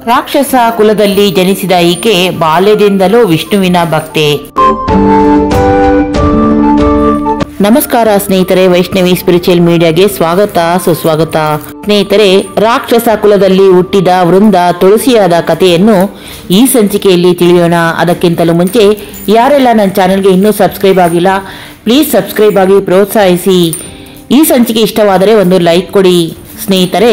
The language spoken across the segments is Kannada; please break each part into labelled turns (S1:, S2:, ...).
S1: ರಾಕ್ಷಸ ಕುಲದಲ್ಲಿ ಜನಿಸಿದ ಈಕೆ ಬಾಲ್ಯದಿಂದಲೂ ವಿಷ್ಣುವಿನ ಭಕ್ತೆ ನಮಸ್ಕಾರ ಸ್ನೇಹಿತರೆ ವೈಷ್ಣವಿ ಸ್ಪಿರಿಚುವಲ್ ಮೀಡಿಯಾಗೆ ಸ್ವಾಗತ ಸುಸ್ವಾಗತ ಸ್ನೇಹಿತರೆ ರಾಕ್ಷಸ ಕುಲದಲ್ಲಿ ಹುಟ್ಟಿದ ವೃಂದ ತುಳಸಿಯಾದ ಕಥೆಯನ್ನು ಈ ಸಂಚಿಕೆಯಲ್ಲಿ ತಿಳಿಯೋಣ ಅದಕ್ಕಿಂತಲೂ ಮುಂಚೆ ಯಾರೆಲ್ಲ ನನ್ನ ಚಾನೆಲ್ಗೆ ಇನ್ನೂ ಸಬ್ಸ್ಕ್ರೈಬ್ ಆಗಿಲ್ಲ ಪ್ಲೀಸ್ ಸಬ್ಸ್ಕ್ರೈಬ್ ಆಗಿ ಪ್ರೋತ್ಸಾಹಿಸಿ ಈ ಸಂಚಿಕೆ ಇಷ್ಟವಾದರೆ ಒಂದು ಲೈಕ್ ಕೊಡಿ ಸ್ನೇಹಿತರೆ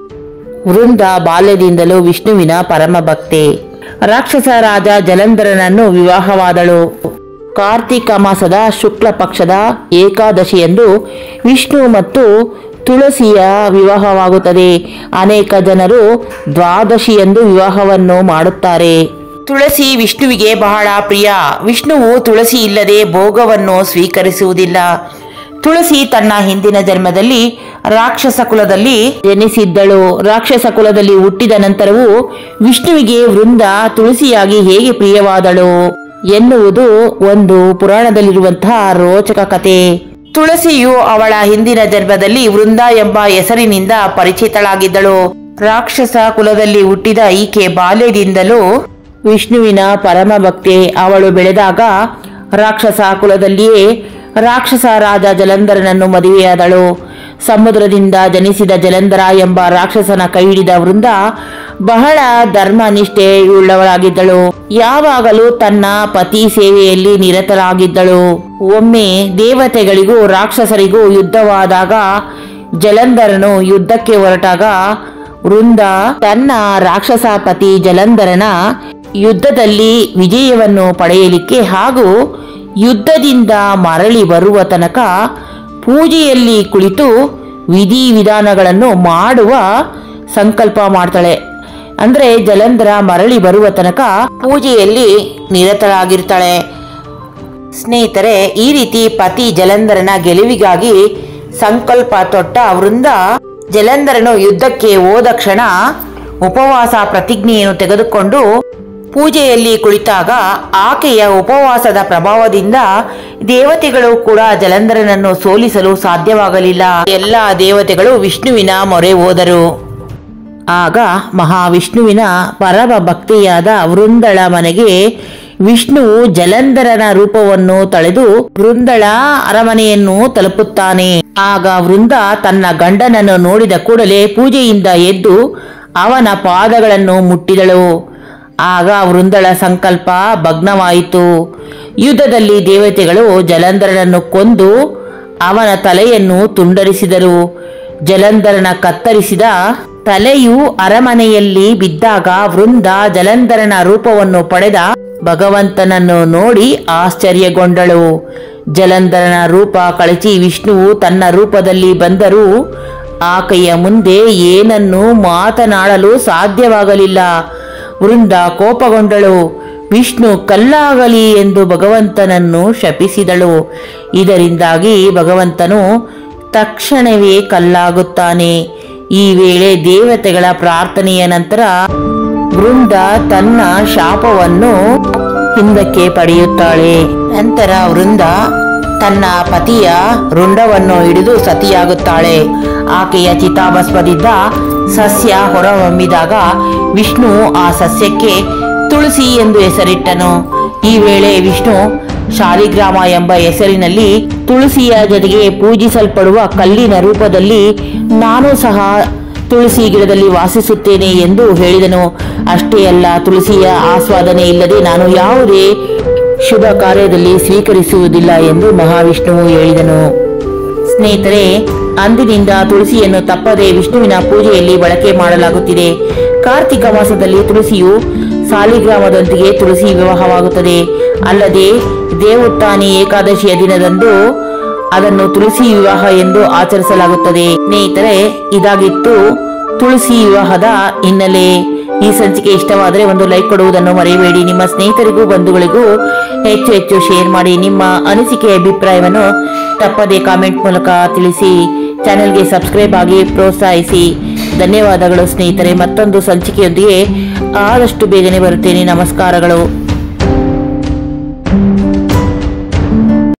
S1: ವೃಂದ ಬಾಲ್ಯದಿಂದಲೂ ವಿಷ್ಣುವಿನ ಪರಮ ಭಕ್ತೆ ರಾಕ್ಷಸ ರಾಜ ಜಲಂಧರನನ್ನು ವಿವಾಹವಾದಳು ಕಾರ್ತಿಕ ಮಾಸದ ಶುಕ್ಲ ಪಕ್ಷದ ಏಕಾದಶಿಯಂದು ವಿಷ್ಣು ಮತ್ತು ತುಳಸಿಯ ವಿವಾಹವಾಗುತ್ತದೆ ಅನೇಕ ಜನರು ದ್ವಾದಶಿಯಂದು ವಿವಾಹವನ್ನು ಮಾಡುತ್ತಾರೆ ತುಳಸಿ ವಿಷ್ಣುವಿಗೆ ಬಹಳ ಪ್ರಿಯ ವಿಷ್ಣುವು ತುಳಸಿ ಇಲ್ಲದೆ ಭೋಗವನ್ನು ಸ್ವೀಕರಿಸುವುದಿಲ್ಲ ತುಳಸಿ ತನ್ನ ಹಿಂದಿನ ಜನ್ಮದಲ್ಲಿ ರಾಕ್ಷಸ ಕುಲದಲ್ಲಿ ಜನಿಸಿದ್ದಳು ರಾಕ್ಷಸ ಕುಲದಲ್ಲಿ ಹುಟ್ಟಿದ ನಂತರವೂ ವಿಷ್ಣುವಿಗೆ ವೃಂದ ತುಳಸಿಯಾಗಿ ಹೇಗೆ ಪ್ರಿಯವಾದಳು ಎನ್ನುವುದು ಒಂದು ಪುರಾಣದಲ್ಲಿರುವಂತಹ ರೋಚಕ ಕತೆ ತುಳಸಿಯು ಅವಳ ಹಿಂದಿನ ಜನ್ಮದಲ್ಲಿ ವೃಂದ ಎಂಬ ಹೆಸರಿನಿಂದ ಪರಿಚಿತಳಾಗಿದ್ದಳು ರಾಕ್ಷಸ ಕುಲದಲ್ಲಿ ಹುಟ್ಟಿದ ಈಕೆ ಬಾಲ್ಯದಿಂದಲೂ ವಿಷ್ಣುವಿನ ಪರಮ ಭಕ್ತೆ ಅವಳು ಬೆಳೆದಾಗ ರಾಕ್ಷಸ ಕುಲದಲ್ಲಿಯೇ ರಾಕ್ಷಸ ರಾಜ ಜಲಂಧರನನ್ನು ಮದುವೆಯಾದಳು ಸಮುದ್ರದಿಂದ ಜನಿಸಿದ ಜಲಂಧರ ಎಂಬ ರಾಕ್ಷಸನ ಕೈ ಹಿಡಿದ ವೃಂದ ಬಹಳ ಧರ್ಮನಿಷ್ಠೆಯುಳ್ಳವಳಾಗಿದ್ದಳು ಯಾವಾಗಲೂ ತನ್ನ ಪತಿ ಸೇವೆಯಲ್ಲಿ ನಿರತರಾಗಿದ್ದಳು ಒಮ್ಮೆ ದೇವತೆಗಳಿಗೂ ರಾಕ್ಷಸರಿಗೂ ಯುದ್ಧವಾದಾಗ ಜಲಂಧರನು ಯುದ್ಧಕ್ಕೆ ಹೊರಟಾಗ ವೃಂದ ತನ್ನ ರಾಕ್ಷಸ ಪತಿ ಜಲಂಧರನ ಯುದ್ಧದಲ್ಲಿ ವಿಜಯವನ್ನು ಪಡೆಯಲಿಕ್ಕೆ ಹಾಗೂ ಯುದ್ಧದಿಂದ ಮರಳಿ ಬರುವ ತನಕ ಪೂಜೆಯಲ್ಲಿ ಕುಳಿತು ವಿಧಿ ವಿಧಾನಗಳನ್ನು ಮಾಡುವ ಸಂಕಲ್ಪ ಮಾಡ್ತಾಳೆ ಅಂದ್ರೆ ಜಲಂಧರ ಮರಳಿ ಬರುವ ತನಕ ಪೂಜೆಯಲ್ಲಿ ನಿರತಳಾಗಿರ್ತಾಳೆ ಸ್ನೇಹಿತರೆ ಈ ರೀತಿ ಪತಿ ಜಲಂಧರನ ಗೆಲುವಿಗಾಗಿ ಸಂಕಲ್ಪ ತೊಟ್ಟ ವೃಂದ ಜಲಂಧರನು ಯುದ್ಧಕ್ಕೆ ಹೋದ ಕ್ಷಣ ಉಪವಾಸ ಪ್ರತಿಜ್ಞೆಯನ್ನು ತೆಗೆದುಕೊಂಡು ಪೂಜೆಯಲ್ಲಿ ಕುಳಿತಾಗ ಆಕೆಯ ಉಪವಾಸದ ಪ್ರಭಾವದಿಂದ ದೇವತೆಗಳು ಕೂಡ ಜಲಂಧರನನ್ನು ಸೋಲಿಸಲು ಸಾಧ್ಯವಾಗಲಿಲ್ಲ ಎಲ್ಲ ದೇವತೆಗಳು ವಿಷ್ಣುವಿನ ಮೊರೆ ಹೋದರು ಆಗ ಮಹಾವಿಷ್ಣುವಿನ ಪರಮ ಭಕ್ತಿಯಾದ ವೃಂದಳ ಮನೆಗೆ ವಿಷ್ಣುವು ಜಲಂಧರನ ರೂಪವನ್ನು ತಳೆದು ವೃಂದಳ ಅರಮನೆಯನ್ನು ತಲುಪುತ್ತಾನೆ ಆಗ ವೃಂದ ತನ್ನ ಗಂಡನನ್ನು ನೋಡಿದ ಕೂಡಲೇ ಪೂಜೆಯಿಂದ ಎದ್ದು ಅವನ ಪಾದಗಳನ್ನು ಮುಟ್ಟಿದಳು ಆಗ ವೃಂದಳ ಸಂಕಲ್ಪ ಭಗ್ನವಾಯಿತು ಯುದ್ಧದಲ್ಲಿ ದೇವತೆಗಳು ಜಲಂಧರನನ್ನು ಕೊಂದು ಅವನ ತಲೆಯನ್ನು ತುಂಡರಿಸಿದರು ಜಲಂಧರನ ಕತ್ತರಿಸಿದ ತಲೆಯು ಅರಮನೆಯಲ್ಲಿ ಬಿದ್ದಾಗ ವೃಂದ ಜಲಂಧರನ ರೂಪವನ್ನು ಪಡೆದ ಭಗವಂತನನ್ನು ನೋಡಿ ಆಶ್ಚರ್ಯಗೊಂಡಳು ಜಲಂಧರನ ರೂಪ ಕಳಚಿ ವಿಷ್ಣುವು ತನ್ನ ರೂಪದಲ್ಲಿ ಬಂದರೂ ಆಕೆಯ ಮುಂದೆ ಏನನ್ನೂ ಮಾತನಾಡಲು ಸಾಧ್ಯವಾಗಲಿಲ್ಲ ವೃಂದ ಕೋಪಗೊಂಡಳು ವಿಷ್ಣು ಕಲ್ಲಾಗಲಿ ಎಂದು ಭಗವಂತನನ್ನು ಶಪಿಸಿದಳು ಇದರಿಂದಾಗಿ ಭಗವಂತನು ತಕ್ಷಣವೇ ಕಲ್ಲಾಗುತ್ತಾನೆ ಈ ವೇಳೆ ದೇವತೆಗಳ ಪ್ರಾರ್ಥನೆಯ ನಂತರ ವೃಂದ ತನ್ನ ಶಾಪವನ್ನು ಹಿಂದಕ್ಕೆ ಪಡೆಯುತ್ತಾಳೆ ನಂತರ ವೃಂದ ತನ್ನ ಪತಿಯ ರುಂಡವನ್ನು ಹಿಡಿದು ಸತಿಯಾಗುತ್ತಾಳೆ ಆಕೆಯ ಚಿತಾಭಸ್ಮದಿಂದ ಸಸ್ಯ ಹೊರಹೊಮ್ಮಿದಾಗ ವಿಷ್ಣು ಆ ಸಸ್ಯಕ್ಕೆ ತುಳಸಿ ಎಂದು ಹೆಸರಿಟ್ಟನು ಈ ವೇಳೆ ವಿಷ್ಣು ಶಾಲಿಗ್ರಾಮ ಎಂಬ ಹೆಸರಿನಲ್ಲಿ ತುಳಸಿಯ ಜೊತೆಗೆ ಪೂಜಿಸಲ್ಪಡುವ ಕಲ್ಲಿನ ರೂಪದಲ್ಲಿ ನಾನು ಸಹ ತುಳಸಿ ಗಿಡದಲ್ಲಿ ವಾಸಿಸುತ್ತೇನೆ ಎಂದು ಹೇಳಿದನು ಅಷ್ಟೇ ಅಲ್ಲ ತುಳಸಿಯ ಆಸ್ವಾದನೆ ಇಲ್ಲದೆ ನಾನು ಯಾವುದೇ ಶುಭ ಕಾರ್ಯದಲ್ಲಿ ಸ್ವೀಕರಿಸುವುದಿಲ್ಲ ಎಂದು ಮಹಾವಿಷ್ಣುವು ಹೇಳಿದನು ಸ್ನೇಹಿತರೆ ಅಂದಿನಿಂದ ತುಳಸಿಯನ್ನು ತಪ್ಪದೆ ವಿಷ್ಣುವಿನ ಪೂಜೆಯಲ್ಲಿ ಬಳಕೆ ಮಾಡಲಾಗುತ್ತಿದೆ ಕಾರ್ತಿಕ ಮಾಸದಲ್ಲಿ ತುಳಸಿಯು ಸಾಲಿಗ್ರಾಮದೊಂದಿಗೆ ತುಳಸಿ ವಿವಾಹವಾಗುತ್ತದೆ ಅಲ್ಲದೆ ದೇವುತ್ತಾನಿ ಏಕಾದಶಿಯ ದಿನದಂದು ಅದನ್ನು ತುಳಸಿ ವಿವಾಹ ಎಂದು ಆಚರಿಸಲಾಗುತ್ತದೆ ಸ್ನೇಹಿತರೆ ಇದಾಗಿತ್ತು ತುಳಸಿ ವಿವಾಹದ ಹಿನ್ನೆಲೆ ಈ ಸಂಚಿಕೆ ಇಷ್ಟವಾದರೆ ಒಂದು ಲೈಕ್ ಕೊಡುವುದನ್ನು ಮರೆಯಬೇಡಿ ನಿಮ್ಮ ಸ್ನೇಹಿತರಿಗೂ ಬಂಧುಗಳಿಗೂ ಹೆಚ್ಚು ಹೆಚ್ಚು ಶೇರ್ ಮಾಡಿ ನಿಮ್ಮ ಅನಿಸಿಕೆ ಅಭಿಪ್ರಾಯವನ್ನು ತಪ್ಪದೆ ಕಾಮೆಂಟ್ ಮೂಲಕ ತಿಳಿಸಿ ಚಾನೆಲ್ಗೆ ಸಬ್ಸ್ಕ್ರೈಬ್ ಆಗಿ ಪ್ರೋತ್ಸಾಹಿಸಿ ಧನ್ಯವಾದಗಳು ಸ್ನೇಹಿತರೆ ಮತ್ತೊಂದು ಸಂಚಿಕೆಯೊಂದಿಗೆ ಆದಷ್ಟು ಬೇಗನೆ ಬರುತ್ತೇನೆ ನಮಸ್ಕಾರಗಳು